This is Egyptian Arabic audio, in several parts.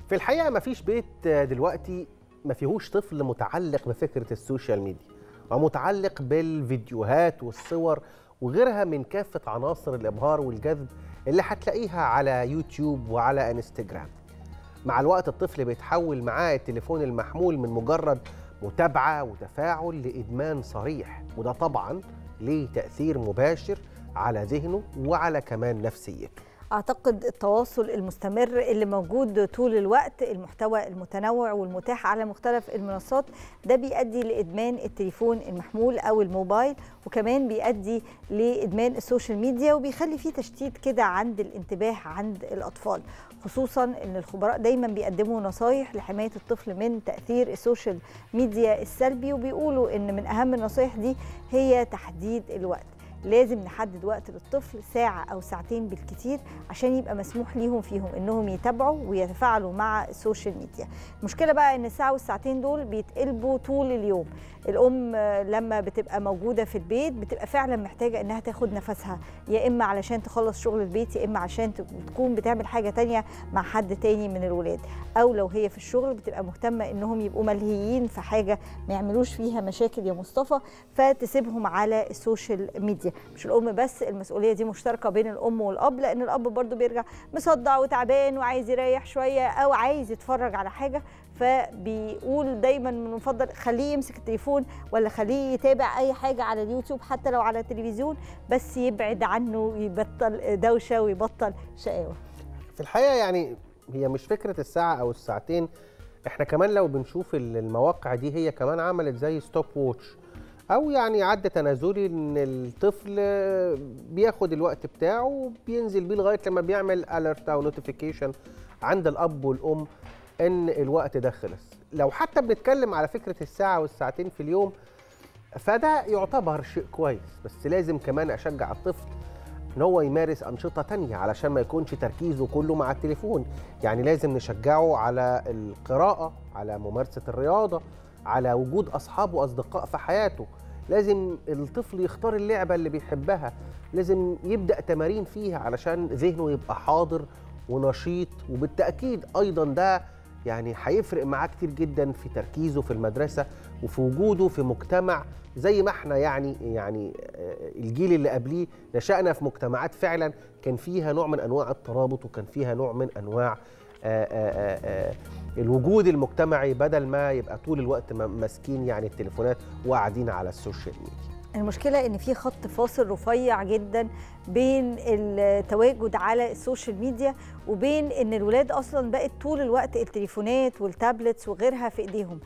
في الحقيقه ما فيش بيت دلوقتي ما فيهوش طفل متعلق بفكره السوشيال ميديا ومتعلق بالفيديوهات والصور وغيرها من كافه عناصر الابهار والجذب اللي هتلاقيها على يوتيوب وعلى انستجرام مع الوقت الطفل بيتحول معاه التليفون المحمول من مجرد متابعه وتفاعل لادمان صريح وده طبعا ليه تاثير مباشر على ذهنه وعلى كمان نفسيته اعتقد التواصل المستمر اللي موجود طول الوقت المحتوى المتنوع والمتاح على مختلف المنصات ده بيؤدي لادمان التليفون المحمول او الموبايل وكمان بيؤدي لادمان السوشيال ميديا وبيخلي فيه تشتيت كده عند الانتباه عند الاطفال خصوصا ان الخبراء دايما بيقدموا نصايح لحمايه الطفل من تاثير السوشيال ميديا السلبي وبيقولوا ان من اهم النصايح دي هي تحديد الوقت لازم نحدد وقت للطفل ساعة أو ساعتين بالكتير عشان يبقى مسموح ليهم فيهم إنهم يتابعوا ويتفاعلوا مع السوشيال ميديا المشكلة بقى إن الساعة والساعتين دول بيتقلبوا طول اليوم الأم لما بتبقى موجودة في البيت بتبقى فعلا محتاجة إنها تاخد نفسها يا إما علشان تخلص شغل البيت يا إما عشان تكون بتعمل حاجة تانية مع حد تاني من الولاد أو لو هي في الشغل بتبقى مهتمة إنهم يبقوا ملهيين في حاجة ما يعملوش فيها مشاكل يا مصطفى فتسيبهم على السوشيال ميديا مش الام بس المسؤوليه دي مشتركه بين الام والاب لان الاب برضو بيرجع مصدع وتعبان وعايز يريح شويه او عايز يتفرج على حاجه فبيقول دايما من المفضل خليه يمسك التليفون ولا خليه يتابع اي حاجه على اليوتيوب حتى لو على التلفزيون بس يبعد عنه يبطل دوشه ويبطل شقاوه في الحقيقه يعني هي مش فكره الساعه او الساعتين احنا كمان لو بنشوف المواقع دي هي كمان عملت زي ستوب ووتش او يعني عد تنازلي ان الطفل بياخد الوقت بتاعه وبينزل بيه لغايه لما بيعمل اليرت او نوتيفيكيشن عند الاب والام ان الوقت ده خلص لو حتى بنتكلم على فكره الساعه والساعتين في اليوم فده يعتبر شيء كويس بس لازم كمان اشجع الطفل ان هو يمارس انشطه تانية علشان ما يكونش تركيزه كله مع التليفون يعني لازم نشجعه على القراءه على ممارسه الرياضه على وجود اصحاب واصدقاء في حياته لازم الطفل يختار اللعبه اللي بيحبها لازم يبدا تمارين فيها علشان ذهنه يبقى حاضر ونشيط وبالتاكيد ايضا ده يعني هيفرق معاه كتير جدا في تركيزه في المدرسه وفي وجوده في مجتمع زي ما احنا يعني يعني الجيل اللي قبليه نشأنا في مجتمعات فعلا كان فيها نوع من انواع الترابط وكان فيها نوع من انواع آآ آآ الوجود المجتمعي بدل ما يبقى طول الوقت ماسكين يعني التليفونات وقاعدين على السوشيال ميديا المشكلة إن في خط فاصل رفيع جدا بين التواجد على السوشيال ميديا وبين إن الولاد أصلا بقت طول الوقت التليفونات والتابلتس وغيرها في إيديهم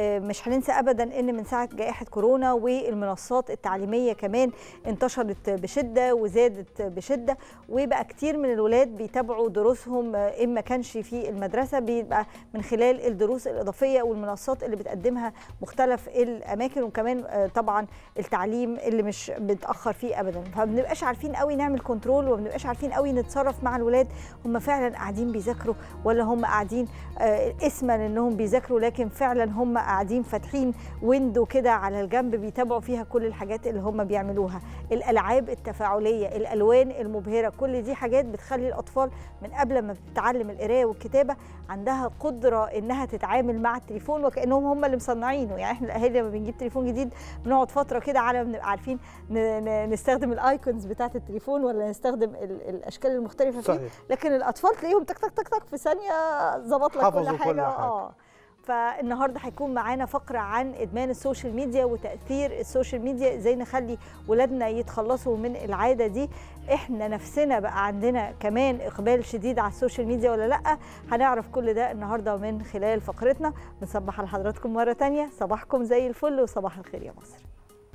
مش هننسى ابدا ان من ساعه جائحه كورونا والمنصات التعليميه كمان انتشرت بشده وزادت بشده وبقى كتير من الولاد بيتابعوا دروسهم ان ما كانش في المدرسه بيبقى من خلال الدروس الاضافيه والمنصات اللي بتقدمها مختلف الاماكن وكمان طبعا التعليم اللي مش بتاخر فيه ابدا فما بنبقاش عارفين قوي نعمل كنترول وما بنبقاش عارفين قوي نتصرف مع الولاد هم فعلا قاعدين بيذاكروا ولا هم قاعدين اسما انهم بيذاكروا لكن فعلا هم قاعدين فاتحين ويندو كده على الجنب بيتابعوا فيها كل الحاجات اللي هم بيعملوها الالعاب التفاعليه الالوان المبهره كل دي حاجات بتخلي الاطفال من قبل ما بتتعلم القرايه والكتابه عندها قدره انها تتعامل مع التليفون وكانهم هم اللي مصنعينه يعني احنا الاهالي لما بنجيب تليفون جديد بنقعد فتره كده على ما بنبقى عارفين نستخدم الايكونز بتاعه التليفون ولا نستخدم الاشكال المختلفه فيه صحيح. لكن الاطفال تلاقيهم تك تك تك تك في ثانيه ظبط لك كل حاجه, كل حاجة. اه فالنهارده هيكون معانا فقره عن ادمان السوشيال ميديا وتاثير السوشيال ميديا ازاي نخلي ولادنا يتخلصوا من العاده دي احنا نفسنا بقى عندنا كمان اقبال شديد على السوشيال ميديا ولا لا هنعرف كل ده النهارده من خلال فقرتنا بنصبح على حضراتكم مره تانية صباحكم زي الفل وصباح الخير يا مصر